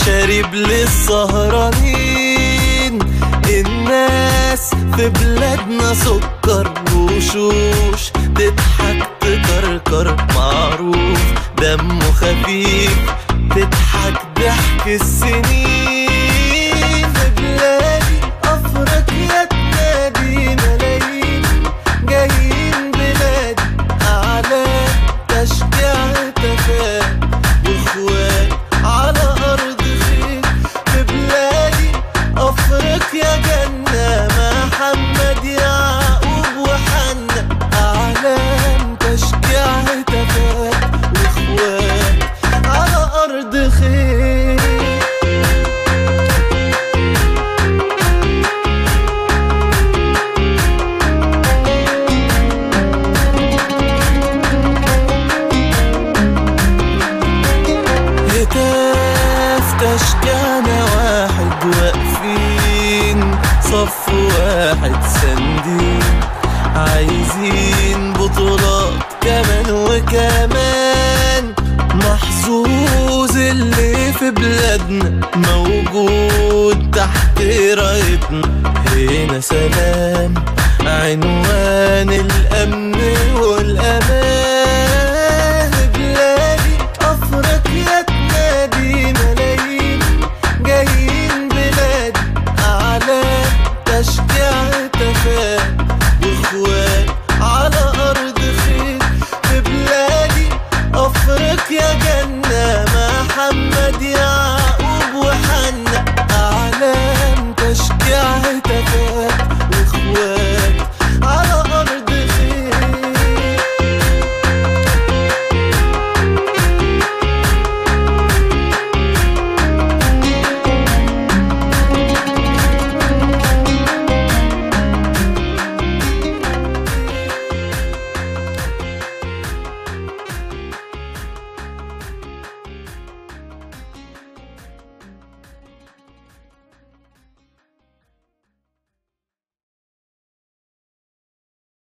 مشاريب للسهرانين الناس في بلادنا سكر وشوش تضحك تكركر معروف دمه خفيف تضحك ضحك السنين في بلادي افريقيا تنادي ملايين جايين بلادي اعلام تشجيع تفاهم واخوات على ارض خير في بلادي افريقيا جنة محمد يعقوب وحنا اعلام تشجيع تفاهم واخوات على ارض خير هتاف تشجعنا واحد واقفين صف واحد سندين عايزين بطولات كمان وكمان محظوظ اللي في بلادنا موجود تحت رايتنا هنا سلام عنوان